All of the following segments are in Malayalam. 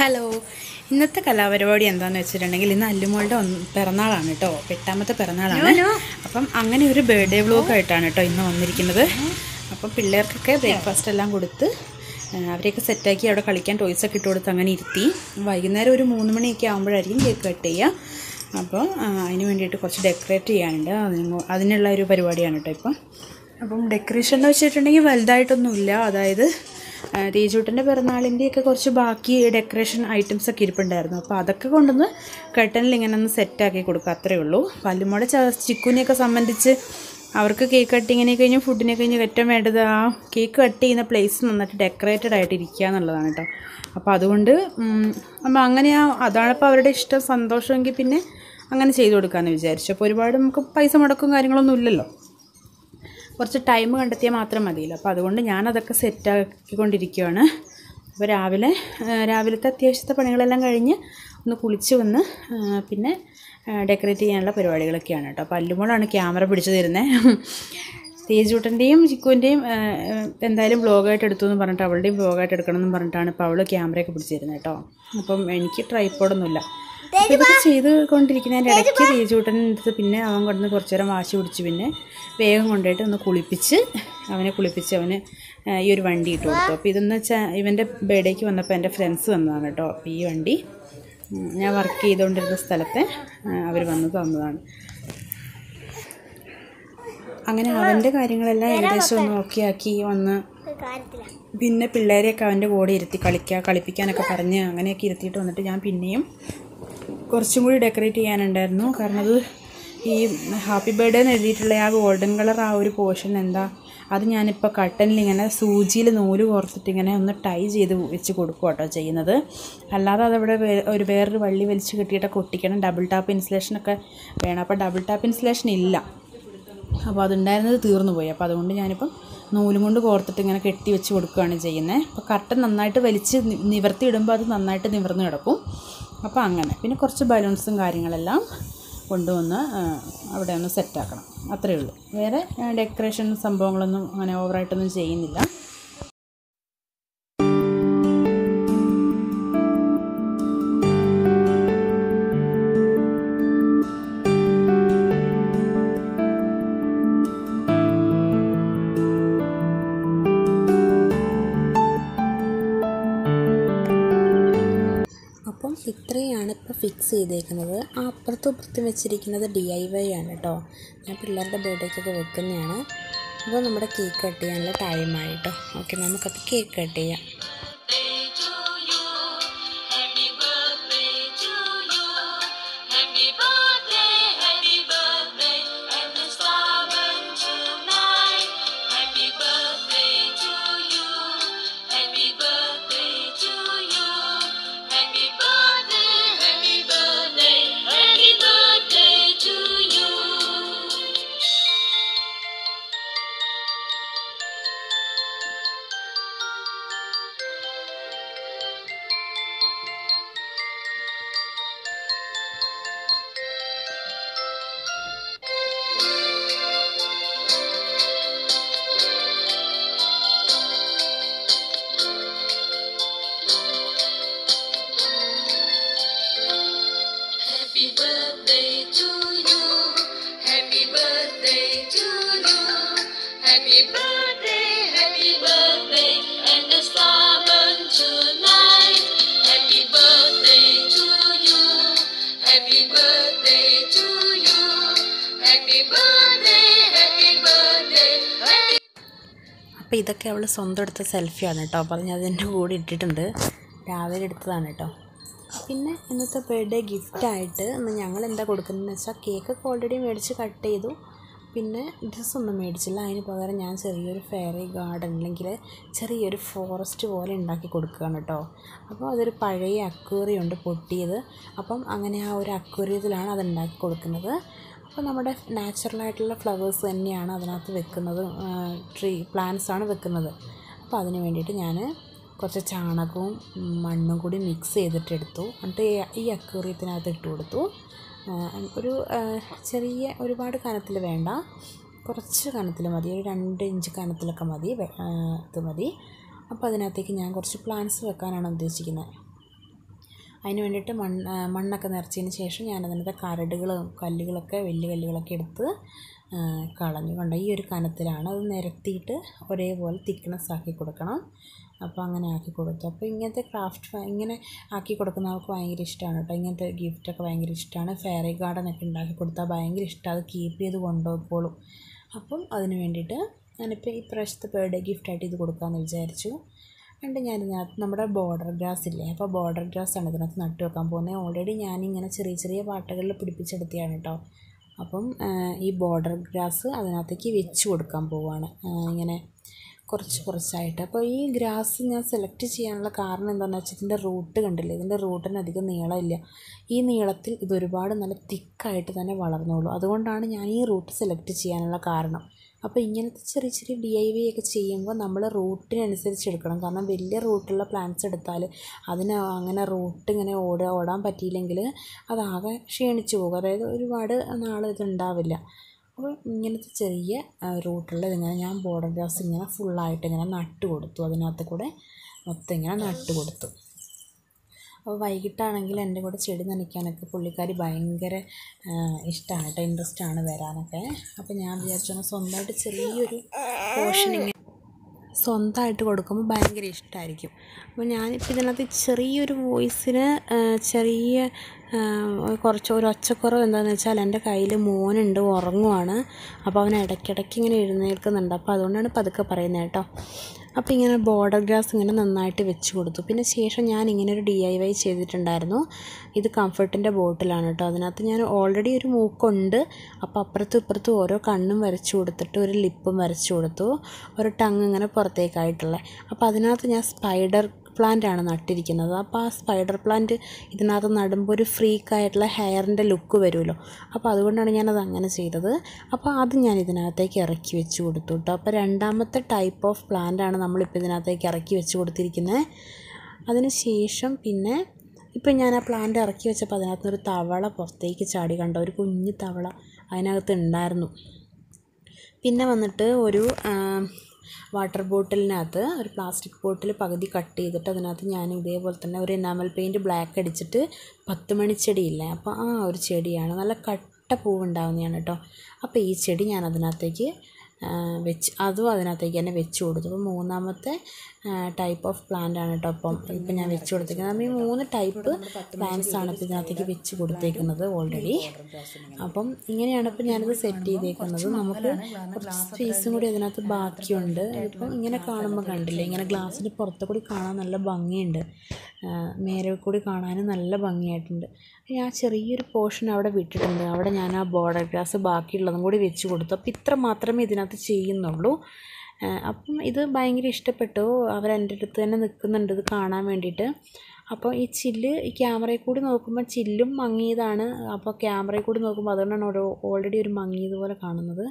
ഹലോ ഇന്നത്തെ കലാപരിപാടി എന്താണെന്ന് വെച്ചിട്ടുണ്ടെങ്കിൽ ഇന്ന് അല്ലുമോളുടെ ഒന്ന് പിറന്നാളാണ് കേട്ടോ എട്ടാമത്തെ പിറന്നാളാണ് അപ്പം അങ്ങനെ ഒരു ബർത്ത്ഡേ വ്ലോഗായിട്ടാണ് കേട്ടോ ഇന്ന് വന്നിരിക്കുന്നത് അപ്പം പിള്ളേർക്കൊക്കെ ബ്രേക്ക്ഫാസ്റ്റ് എല്ലാം കൊടുത്ത് ആ, അവരെയൊക്കെ സെറ്റാക്കി അവിടെ കളിക്കാൻ ടോയ്സൊക്കെ ഇട്ട് കൊടുത്ത് അങ്ങനെ ഇരുത്തി വൈകുന്നേരം ഒരു മൂന്ന് മണിയൊക്കെ ആകുമ്പോഴായിരിക്കും കേക്ക് കട്ട് ചെയ്യുക അപ്പോൾ ആ, അതിന് വേണ്ടിയിട്ട് കുറച്ച് ഡെക്കറേറ്റ് ചെയ്യാനുണ്ട് അതിന് അതിനുള്ള ഒരു പരിപാടിയാണ് കേട്ടോ ഇപ്പം അപ്പം ഡെക്കറേഷൻ എന്ന് വെച്ചിട്ടുണ്ടെങ്കിൽ വലുതായിട്ടൊന്നുമില്ല അതായത് തേജൂട്ടൻ്റെ പിറന്നാളിൻ്റെയൊക്കെ കുറച്ച് ബാക്കി ഡെക്കറേഷൻ ഐറ്റംസ് ഒക്കെ ഇരിപ്പുണ്ടായിരുന്നു അപ്പോൾ അതൊക്കെ കൊണ്ടുവന്ന് കട്ടനിൽ ഇങ്ങനെ ഒന്ന് സെറ്റാക്കി കൊടുക്കുക അത്രേ ഉള്ളൂ പല്ലുമോടെ ചിക്കുനെയൊക്കെ സംബന്ധിച്ച് അവർക്ക് കേക്ക് കട്ടിങ്ങിനെ കഴിഞ്ഞ് ഫുഡിനെ കഴിഞ്ഞ് ഏറ്റവും വേണ്ടത് ആ കേക്ക് കട്ട് ചെയ്യുന്ന പ്ലേസ് നന്നായിട്ട് ഡെക്കറേറ്റഡ് ആയിട്ട് ഇരിക്കുക എന്നുള്ളതാണ് കേട്ടോ അപ്പോൾ അതുകൊണ്ട് ഉം, അപ്പം അങ്ങനെ ആ അതാണിപ്പോൾ അവരുടെ ഇഷ്ടം സന്തോഷമെങ്കിൽ പിന്നെ അങ്ങനെ ചെയ്തു കൊടുക്കാമെന്ന് വിചാരിച്ചു അപ്പോൾ ഒരുപാട് നമുക്ക് പൈസ മുടക്കും കാര്യങ്ങളൊന്നും ഇല്ലല്ലോ കുറച്ച് ടൈം കണ്ടെത്തിയാൽ മാത്രം മതിയല്ലോ അപ്പോൾ അതുകൊണ്ട് ഞാനതൊക്കെ സെറ്റാക്കിക്കൊണ്ടിരിക്കുകയാണ് അപ്പോൾ രാവിലെ ആ, രാവിലത്തെ അത്യാവശ്യത്തെ പണികളെല്ലാം കഴിഞ്ഞ് ഒന്ന് കുളിച്ച് വന്ന് ആ, പിന്നെ ഡെക്കറേറ്റ് ചെയ്യാനുള്ള പരിപാടികളൊക്കെയാണ് കേട്ടോ അപ്പോൾ അല്ലുമോളാണ് ക്യാമറ പിടിച്ചു തരുന്നത് തേജൂട്ടൻ്റെയും ചിക്കുവിൻ്റെയും എന്തായാലും ബ്ലോഗായിട്ട് എടുത്തു എന്ന് പറഞ്ഞിട്ട് അവളുടെയും ബ്ലോഗായിട്ട് എടുക്കണം എന്ന് പറഞ്ഞിട്ടാണ് ഇപ്പോൾ അവൾ ക്യാമറയൊക്കെ പിടിച്ചു തരുന്നത് കേട്ടോ അപ്പം എനിക്ക് ട്രൈപ്പോഡൊന്നുമില്ല അപ്പോൾ ഇതൊക്കെ ചെയ്ത് കൊണ്ടിരിക്കുന്നതിൻ്റെ ഇടയ്ക്ക് തേജൂട്ടൻ എടുത്ത് പിന്നെ അവൻ കൊണ്ടുവന്ന് കുറച്ച് നേരം വാശി പിടിച്ച് പിന്നെ വേഗം കൊണ്ടുപോയിട്ട് ഒന്ന് കുളിപ്പിച്ച് അവനെ കുളിപ്പിച്ച് അവന് ആ, ഈ ഒരു വണ്ടി ഇട്ട് കൊടുത്തു അപ്പോൾ ഇതെന്ന് വെച്ചാൽ ഇവൻ്റെ ബർത്ത്ഡേക്ക് വന്നപ്പോൾ എൻ്റെ ഫ്രണ്ട്സ് വന്നതാണ് കേട്ടോ അപ്പോൾ ഈ വണ്ടി ഉം, ഞാൻ വർക്ക് ചെയ്തുകൊണ്ടിരുന്ന സ്ഥലത്തെ അവർ വന്ന് തന്നതാണ് അങ്ങനെ അവൻ്റെ കാര്യങ്ങളെല്ലാം ഏകദേശം ഒന്ന് ഓക്കെ ആക്കി വന്ന് പിന്നെ പിള്ളേരെയൊക്കെ അവൻ്റെ കൂടെ ഇരുത്തി കളിക്കുക കളിപ്പിക്കാനൊക്കെ പറഞ്ഞ് അങ്ങനെയൊക്കെ ഇരുത്തിയിട്ട് വന്നിട്ട് ഞാൻ പിന്നെയും കുറച്ചും കൂടി ഡെക്കറേറ്റ് ചെയ്യാനുണ്ടായിരുന്നു കാരണം അത് ഈ ഹാപ്പി ബർത്ത്ഡേ എന്ന് എഴുതിയിട്ടുള്ള ആ ഗോൾഡൻ കളർ ആ ഒരു പോർഷൻ എന്താ അത് ഞാനിപ്പോൾ കട്ടനിൽ ഇങ്ങനെ സൂചിയിൽ നൂല് കോർത്തിട്ട് ഇങ്ങനെ ഒന്ന് ടൈ ചെയ്ത് വെച്ച് കൊടുക്കുക കേട്ടോ ചെയ്യുന്നത് അല്ലാതെ അതവിടെ വേ- ഒരു വേറൊരു വള്ളി വലിച്ച് കെട്ടിയിട്ടൊക്കെ ഒട്ടിക്കണം ഡബിൾ ടാപ്പ് ഇൻസുലേഷനൊക്കെ വേണം അപ്പോൾ ഡബിൾ ടാപ്പ് ഇൻസുലേഷൻ ഇല്ല അപ്പോൾ അതുണ്ടായിരുന്നത് തീർന്നു പോയി അപ്പോൾ അതുകൊണ്ട് ഞാനിപ്പം നൂലും കൊണ്ട് കോർത്തിട്ട് ഇങ്ങനെ കെട്ടി വെച്ച് കൊടുക്കുകയാണ് ചെയ്യുന്നത് അപ്പോൾ കർട്ടൻ നന്നായിട്ട് വലിച്ച് നി- നിവർത്തി ഇടുമ്പോൾ അത് നന്നായിട്ട് നിവർന്ന് കിടക്കും അപ്പോൾ അങ്ങനെ പിന്നെ കുറച്ച് ബലൂൺസും കാര്യങ്ങളെല്ലാം കൊണ്ടുവന്ന് ആ, അവിടെ ഒന്ന് സെറ്റാക്കണം അത്രയേ ഉള്ളൂ വേറെ ഡെക്കറേഷൻ സംഭവങ്ങളൊന്നും അങ്ങനെ ഓവറായിട്ടൊന്നും ചെയ്യുന്നില്ല അപ്പം ഇത്രയാണ് ഇപ്പോൾ ഫിക്സ് ചെയ്തേക്കുന്നത് ആ അപ്പുറത്തും ഇപ്പുറത്തും വെച്ചിരിക്കുന്നത് ഡി ഐ വൈ ആണ് കേട്ടോ ഞാൻ പിള്ളേരുടെ ബർത്ത്ഡേക്കൊക്കെ വെക്കുന്നതാണ് അപ്പോൾ നമ്മുടെ കേക്ക് കട്ട് ചെയ്യാനുള്ള ടൈമായി കേട്ടോ ഓക്കെ നമുക്കപ്പോൾ കേക്ക് കട്ട് ചെയ്യാം Happy birthday to you. Happy birthday, happy birthday, and the star burn tonight. Happy birthday to you. Happy birthday to you. Happy birthday, happy birthday, happy birthday to you. Happy birthday to you. Happy birthday to you. Happy birthday, happy birthday, and the star burn tonight. Happy birthday to you. Happy birthday to you. Happy birthday, happy birthday, happy അപ്പോൾ ഇതൊക്കെ അവൾ സ്വന്തം എടുത്ത സെൽഫിയാണ് കേട്ടോ അപ്പോൾ അത് ഞാൻ അതിൻ്റെ കൂടെ ഇട്ടിട്ടുണ്ട് രാവിലെ എടുത്തതാണ് കേട്ടോ പിന്നെ ഇന്നത്തെ ബർത്ത്ഡേ ഗിഫ്റ്റായിട്ട് ഇന്ന് ഞങ്ങൾ എന്താ കൊടുക്കുന്നതെന്ന് വെച്ചാൽ കേക്കൊക്കെ ഓൾറെഡി മേടിച്ച് കട്ട് ചെയ്തു പിന്നെ ഡ്രസ്സൊന്നും മേടിച്ചില്ല അതിന് പകരം ഞാൻ ചെറിയൊരു ഫെയറി ഗാർഡൻ അല്ലെങ്കിൽ ചെറിയൊരു ഫോറസ്റ്റ് പോലെ ഉണ്ടാക്കി കൊടുക്കുകയാണ് കേട്ടോ അപ്പോൾ അതൊരു പഴയ അക്വേറിയം ഉണ്ട് പൊട്ടിയത് അപ്പം അങ്ങനെ ആ ഒരു അക്വേറിയത്തിലാണ് അത് ഉണ്ടാക്കി കൊടുക്കുന്നത് അപ്പോൾ നമ്മുടെ നാച്ചുറലായിട്ടുള്ള ഫ്ലവേഴ്സ് തന്നെയാണ് അതിനകത്ത് വെക്കുന്നത് ട്രീ പ്ലാന്റ്സ് ആണ് വെക്കുന്നത് അപ്പോൾ അതിന് വേണ്ടിയിട്ട് ഞാൻ കുറച്ച് ചാണകവും ഉം, മണ്ണും കൂടി മിക്സ് ചെയ്തിട്ട് എടുത്തു എന്നിട്ട് ഈ- ഈ അക്വേറിയത്തിനകത്ത് ഇട്ട് കൊടുത്തു ആ, ഒരു ആ, ചെറിയ ഒരുപാട് കനത്തിൽ വേണ്ട കുറച്ച് കനത്തിൽ മതി ഒരു രണ്ട് ഇഞ്ച് കനത്തിലൊക്കെ മതി വെ- ആ, ഇത് മതി അപ്പോൾ അതിനകത്തേക്ക് ഞാൻ കുറച്ച് പ്ലാന്റ്സ് വെക്കാനാണ് ഉദ്ദേശിക്കുന്നത് അതിന് വേണ്ടിയിട്ട് മണ്ണ് ആ, മണ്ണൊക്കെ നിറച്ചതിന് ശേഷം ഞാൻ അതിനകത്തെ കരടുകളും കല്ലുകളൊക്കെ വലിയ കല്ലുകളൊക്കെ എടുത്ത് ആ, കളഞ്ഞു കൊണ്ട് ഈ ഒരു കനത്തിലാണ് അത് നിരത്തിയിട്ട് ഒരേപോലെ തിക്നെസ് ആക്കി കൊടുക്കണം അപ്പോൾ അങ്ങനെ ആക്കി കൊടുത്തു അപ്പോൾ ഇങ്ങനത്തെ ക്രാഫ്റ്റ് ഇങ്ങനെ ആക്കി കൊടുക്കുന്നവർക്ക് ഭയങ്കര ഇഷ്ടമാണ് കേട്ടോ ഇങ്ങനത്തെ ഗിഫ്റ്റൊക്കെ ഭയങ്കര ഇഷ്ടമാണ് ഫെയറി ഗാർഡൻ ഒക്കെ ഉണ്ടാക്കി കൊടുത്താൽ ഭയങ്കര ഇഷ്ടമാണ് അത് കീപ്പ് ചെയ്ത് കൊണ്ടുപോയിക്കോളും അപ്പം അതിന് വേണ്ടിയിട്ട് ഞാനിപ്പോൾ ഈ പ്രാവശ്യത്തെ ബർത്ത്ഡേ ഗിഫ്റ്റായിട്ട് ഇത് കൊടുക്കാമെന്ന് വിചാരിച്ചു ഉണ്ട് ഞാൻ ഇതിനകത്ത് നമ്മുടെ ബോർഡർ ഗ്രാസ് ഇല്ലേ അപ്പോൾ ബോർഡർ ഗ്രാസ് ആണ് ഇതിനകത്ത് നട്ടു വെക്കാൻ പോകുന്നത് ഓൾറെഡി ഞാനിങ്ങനെ ചെറിയ ചെറിയ പാട്ടകളിൽ പിടിപ്പിച്ചെടുത്തിയാണ് കേട്ടോ അപ്പം ആ, ഈ ബോർഡർ ഗ്രാസ് അതിനകത്തേക്ക് വെച്ച് കൊടുക്കാൻ പോവുകയാണ് ആ, ഇങ്ങനെ കുറച്ച് കുറച്ചായിട്ട് അപ്പോൾ ഈ ഗ്രാസ് ഞാൻ സെലക്ട് ചെയ്യാനുള്ള കാരണം എന്താണെന്ന് വെച്ചാൽ ഇതിൻ്റെ റൂട്ട് കണ്ടില്ലേ ഇതിൻ്റെ റൂട്ടിന് അധികം നീളമില്ല ഈ നീളത്തിൽ ഇത് ഒരുപാട് നല്ല തിക്കായിട്ട് തന്നെ വളർന്നോളൂ അതുകൊണ്ടാണ് ഞാൻ ഈ റൂട്ട് സെലക്ട് ചെയ്യാനുള്ള കാരണം അപ്പോൾ ഇങ്ങനത്തെ ചെറിയ ചെറിയ ഡി ഐ വി ഒക്കെ ചെയ്യുമ്പോൾ നമ്മൾ റൂട്ടിനനുസരിച്ച് എടുക്കണം കാരണം വലിയ റൂട്ടുള്ള പ്ലാന്റ്സ് എടുത്താൽ അതിന് അങ്ങനെ റൂട്ട് ഇങ്ങനെ ഓടാ ഓടാൻ പറ്റിയില്ലെങ്കിൽ അതാകെ ക്ഷീണിച്ചു പോകും അതായത് ഒരുപാട് നാൾ ഇത് ഉണ്ടാവില്ല അപ്പോൾ ഇങ്ങനത്തെ ചെറിയ റൂട്ടുള്ള ഇതിങ്ങനെ ഞാൻ ബോർഡർ ഗ്രാസ് ഇങ്ങനെ ഫുള്ളായിട്ട് ഇങ്ങനെ നട്ട് കൊടുത്തു അതിനകത്ത് കൂടെ മൊത്തം ഇങ്ങനെ നട്ട് കൊടുത്തു അപ്പോൾ വൈകിട്ടാണെങ്കിൽ എൻ്റെ കൂടെ ചെടി നനയ്ക്കാനൊക്കെ പുള്ളിക്കാരി ഭയങ്കര ഇഷ്ടമാണ് കേട്ടോ ഇൻട്രസ്റ്റ് ആണ് വരാനൊക്കെ അപ്പോൾ ഞാൻ വിചാരിച്ചു സ്വന്തമായിട്ട് ചെറിയൊരു പോർഷൻ ഇങ്ങനെ സ്വന്തമായിട്ട് കൊടുക്കുമ്പോൾ ഭയങ്കര ഇഷ്ടമായിരിക്കും അപ്പോൾ ഞാനിപ്പോൾ ഇതിനകത്ത് ചെറിയൊരു വോയിസിന് ചെറിയ ആ, കുറച്ച് ഒരു ഒച്ചക്കുറവ് എന്താണെന്ന് വെച്ചാൽ എൻ്റെ കയ്യിൽ മോനുണ്ട് ഉറങ്ങുവാണ് അപ്പോൾ അവൻ ഇടയ്ക്കിടയ്ക്ക് ഇങ്ങനെ എഴുന്നേൽക്കുന്നുണ്ട് അപ്പോൾ അതുകൊണ്ടാണ് പതുക്കെ പറയുന്നത് കേട്ടോ അപ്പോൾ ഇങ്ങനെ ബോർഡർ ഗ്രാസ് ഇങ്ങനെ നന്നായിട്ട് വെച്ച് കൊടുത്തു പിന്നെ ശേഷം ഞാൻ ഇങ്ങനെ ഒരു ഡി ഐ വൈ ചെയ്തിട്ടുണ്ടായിരുന്നു ഇത് കംഫർട്ടിൻ്റെ ബോട്ടിലാണ് കേട്ടോ അതിനകത്ത് ഞാൻ ഓൾറെഡി ഒരു മൂക്കുണ്ട് അപ്പോൾ അപ്പുറത്തും ഇപ്പുറത്തും ഓരോ കണ്ണും വരച്ചു കൊടുത്തിട്ട് ഒരു ലിപ്പും വരച്ചു കൊടുത്തു ഒരു ടങ് ഇങ്ങനെ പുറത്തേക്കായിട്ടുള്ള അപ്പോൾ അതിനകത്ത് ഞാൻ സ്പൈഡർ പ്ലാന്റ് ആണ് നട്ടിരിക്കുന്നത് അപ്പോൾ ആ സ്പൈഡർ പ്ലാന്റ് ഇതിനകത്ത് നടുമ്പോൾ ഒരു ഫ്രീക്കായിട്ടുള്ള ഹെയറിൻ്റെ ലുക്ക് വരുമല്ലോ അപ്പോൾ അതുകൊണ്ടാണ് ഞാനത് അങ്ങനെ ചെയ്തത് അപ്പോൾ അത് ഞാൻ ഇതിനകത്തേക്ക് ഇറക്കി വെച്ച് കൊടുത്തു കേട്ടോ അപ്പോൾ രണ്ടാമത്തെ ടൈപ്പ് ഓഫ് പ്ലാന്റ് ആണ് നമ്മളിപ്പോൾ ഇതിനകത്തേക്ക് ഇറക്കി വെച്ച് കൊടുത്തിരിക്കുന്നത് അതിന് ശേഷം പിന്നെ ഇപ്പം ഞാൻ ആ പ്ലാന്റ് ഇറക്കി വെച്ചപ്പോൾ അതിനകത്ത് ഒരു തവള പുറത്തേക്ക് ചാടി കണ്ടോ ഒരു കുഞ്ഞു തവള അതിനകത്ത് ഉണ്ടായിരുന്നു പിന്നെ വന്നിട്ട് ഒരു വാട്ടർ ബോട്ടിലിനകത്ത് ഒരു പ്ലാസ്റ്റിക് ബോട്ടിൽ പകുതി കട്ട് ചെയ്തിട്ട് അതിനകത്ത് ഞാൻ ഇതേപോലെ തന്നെ ഒരു എനാമൽ പെയിൻറ്റ് ബ്ലാക്ക് അടിച്ചിട്ട് പത്ത് മണിച്ചെടിയില്ലേ അപ്പോൾ ആ ഒരു ചെടിയാണ് നല്ല കട്ട പൂവുണ്ടാവുന്നതാണ് കേട്ടോ അപ്പോൾ ഈ ചെടി ഞാൻ അതിനകത്തേക്ക് ആ, വെച്ച് അതും അതിനകത്തേക്ക് തന്നെ വെച്ച് കൊടുത്തു അപ്പോൾ മൂന്നാമത്തെ ടൈപ്പ് ഓഫ് പ്ലാന്റ് ആണ് കേട്ടോ അപ്പം ഇപ്പം ഞാൻ വെച്ച് കൊടുത്തേക്കുന്നത് അപ്പോൾ ഈ മൂന്ന് ടൈപ്പ് പ്ലാന്റ്സ് ആണ് ഇപ്പോൾ ഇതിനകത്തേക്ക് വെച്ച് കൊടുത്തേക്കുന്നത് ഓൾറെഡി അപ്പം ഇങ്ങനെയാണ് ഇപ്പം ഞാനിത് സെറ്റ് ചെയ്തേക്കുന്നത് നമുക്ക് കുറച്ച് സ്പേസും കൂടി അതിനകത്ത് ബാക്കിയുണ്ട് ഇപ്പം ഇങ്ങനെ കാണുമ്പോൾ കണ്ടില്ലേ ഇങ്ങനെ ഗ്ലാസ്സിന് പുറത്ത് കൂടി കാണാൻ നല്ല ഭംഗിയുണ്ട് ആ, മേലെ കൂടി കാണാനും നല്ല ഭംഗിയായിട്ടുണ്ട് ഞാൻ ചെറിയൊരു പോർഷൻ അവിടെ വിട്ടിട്ടുണ്ട് അവിടെ ഞാൻ ആ ബോർഡർ ഗ്രാസ് ബാക്കിയുള്ളതും കൂടി വെച്ച് കൊടുത്തു അപ്പോൾ ഇത്ര മാത്രമേ ഇതിനകത്ത് ചെയ്യുന്നുള്ളൂ ആ, അപ്പം ഇത് ഭയങ്കര ഇഷ്ടപ്പെട്ടു അവരെൻ്റെ അടുത്ത് തന്നെ നിൽക്കുന്നുണ്ട് ഇത് കാണാൻ വേണ്ടിയിട്ട് അപ്പോൾ ഈ ചില്ല് ഈ ക്യാമറയിൽ കൂടി നോക്കുമ്പോൾ ചില്ലും മങ്ങിയതാണ് അപ്പോൾ ക്യാമറയിൽ കൂടി നോക്കുമ്പോൾ അതുകൊണ്ടാണ് ഒരു ഓൾറെഡി ഒരു മങ്ങിയതുപോലെ കാണുന്നത്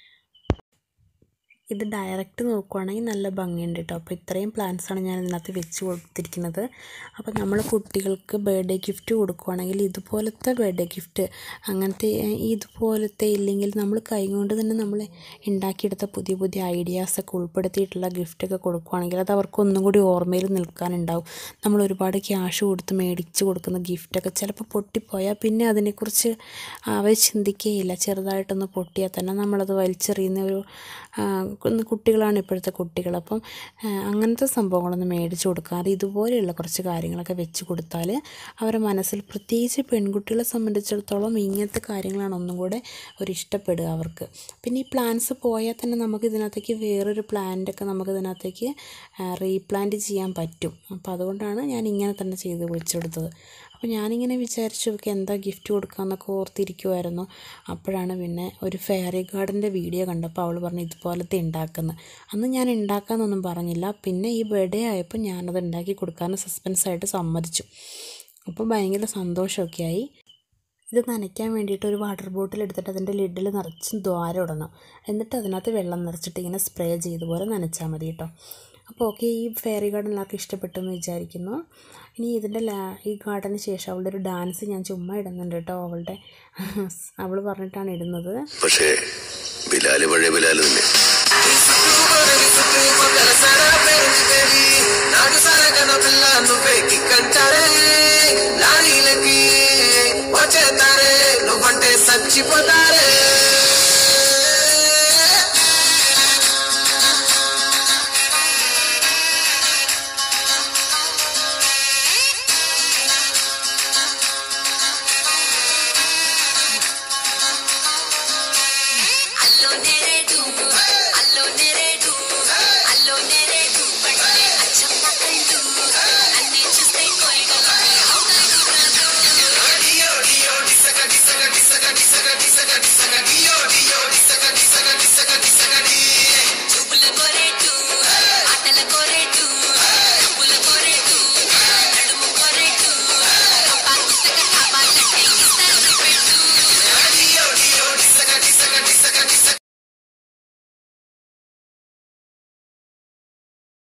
ഇത് ഡയറക്റ്റ് നോക്കുവാണെങ്കിൽ നല്ല ഭംഗിയുണ്ട് കേട്ടോ അപ്പോൾ ഇത്രയും പ്ലാന്റ്സാണ് ഞാൻ ഇതിനകത്ത് വെച്ച് കൊടുത്തിരിക്കുന്നത് അപ്പോൾ നമ്മൾ കുട്ടികൾക്ക് ബർത്ത്ഡേ ഗിഫ്റ്റ് കൊടുക്കുവാണെങ്കിൽ ഇതുപോലത്തെ ബർത്ത്ഡേ ഗിഫ്റ്റ് അങ്ങനത്തെ ഏഹ്, ഇതുപോലത്തെ ഇല്ലെങ്കിൽ നമ്മൾ കൈകൊണ്ട് തന്നെ നമ്മൾ ഉണ്ടാക്കിയെടുത്ത പുതിയ പുതിയ ഐഡിയാസൊക്കെ ഉൾപ്പെടുത്തിയിട്ടുള്ള ഗിഫ്റ്റൊക്കെ കൊടുക്കുവാണെങ്കിൽ അത് അവർക്ക് ഒന്നും കൂടി ഓർമ്മയിൽ നിൽക്കാനുണ്ടാവും നമ്മൾ ഒരുപാട് ക്യാഷ് കൊടുത്ത് മേടിച്ച് കൊടുക്കുന്ന ഗിഫ്റ്റൊക്കെ ചിലപ്പോൾ പൊട്ടിപ്പോയാൽ പിന്നെ അതിനെക്കുറിച്ച് അവർ ചിന്തിക്കുകയില്ല ചെറുതായിട്ടൊന്ന് പൊട്ടിയാൽ തന്നെ നമ്മളത് വലിച്ചെറിയുന്ന ഒരു ആ, കുന്ന് കുട്ടികളാണ് ഇപ്പോഴത്തെ കുട്ടികൾ അപ്പം ആ, അങ്ങനത്തെ സംഭവങ്ങളൊന്നും മേടിച്ച് കൊടുക്കാതെ ഇതുപോലെയുള്ള കുറച്ച് കാര്യങ്ങളൊക്കെ വെച്ച് കൊടുത്താൽ അവരുടെ മനസ്സിൽ പ്രത്യേകിച്ച് പെൺകുട്ടികളെ സംബന്ധിച്ചിടത്തോളം ഇങ്ങനത്തെ കാര്യങ്ങളാണ് ഒന്നും കൂടെ ഒരു ഇഷ്ടപ്പെടുക അവർക്ക് പിന്നെ ഈ പ്ലാന്റ്സ് പോയാൽ തന്നെ നമുക്ക് ഇതിനകത്തേക്ക് വേറൊരു പ്ലാന്റൊക്കെ നമുക്ക് ഇതിനകത്തേക്ക് റീപ്ലാന്റ് ചെയ്യാൻ പറ്റും അപ്പോൾ അതുകൊണ്ടാണ് ഞാൻ ഇങ്ങനെ തന്നെ ചെയ്ത് വെച്ചെടുത്തത് അപ്പോൾ ഞാനിങ്ങനെ വിചാരിച്ചു ഒക്കെ എന്താ ഗിഫ്റ്റ് കൊടുക്കാമെന്നൊക്കെ ഓർത്തിരിക്കുമായിരുന്നു അപ്പോഴാണ് പിന്നെ ഒരു ഫെയറി ഗാർഡൻ്റെ വീഡിയോ കണ്ടപ്പോൾ അവൾ പറഞ്ഞു ഇതുപോലത്തെ ഉണ്ടാക്കുന്നത് അന്ന് ഞാൻ ഉണ്ടാക്കാമെന്നൊന്നും പറഞ്ഞില്ല പിന്നെ ഈ ബർത്ത്ഡേ ആയപ്പോൾ ഞാനത് ഉണ്ടാക്കി കൊടുക്കാമെന്ന് സസ്പെൻസായിട്ട് സമ്മതിച്ചു അപ്പോൾ ഭയങ്കര സന്തോഷമൊക്കെ ആയി ഇത് നനയ്ക്കാൻ വേണ്ടിയിട്ട് ഒരു വാട്ടർ ബോട്ടിൽ എടുത്തിട്ട് അതിൻ്റെ ലിഡിൽ നിറച്ച് ദ്വാരം ഇടണം എന്നിട്ട് അതിനകത്ത് വെള്ളം നിറച്ചിട്ട് ഇങ്ങനെ സ്പ്രേ ചെയ്ത പോലെ നനച്ചാൽ മതി കേട്ടോ അപ്പോൾ ഓക്കെ ഈ ഫെയറി ഗാർഡൻ എല്ലാവർക്കും ഇഷ്ടപ്പെട്ടു എന്ന് വിചാരിക്കുന്നു ഇനി ഇതിൻ്റെ ലാ ഈ ഗാർഡന് ശേഷം അവളുടെ ഒരു ഡാൻസ് ഞാൻ ചുമ്മാ ഇടുന്നുണ്ട് കേട്ടോ അവളുടെ അവൾ പറഞ്ഞിട്ടാണ് ഇടുന്നത് പക്ഷേ ബിലാല് പഴയ ബിലാല് തന്നെ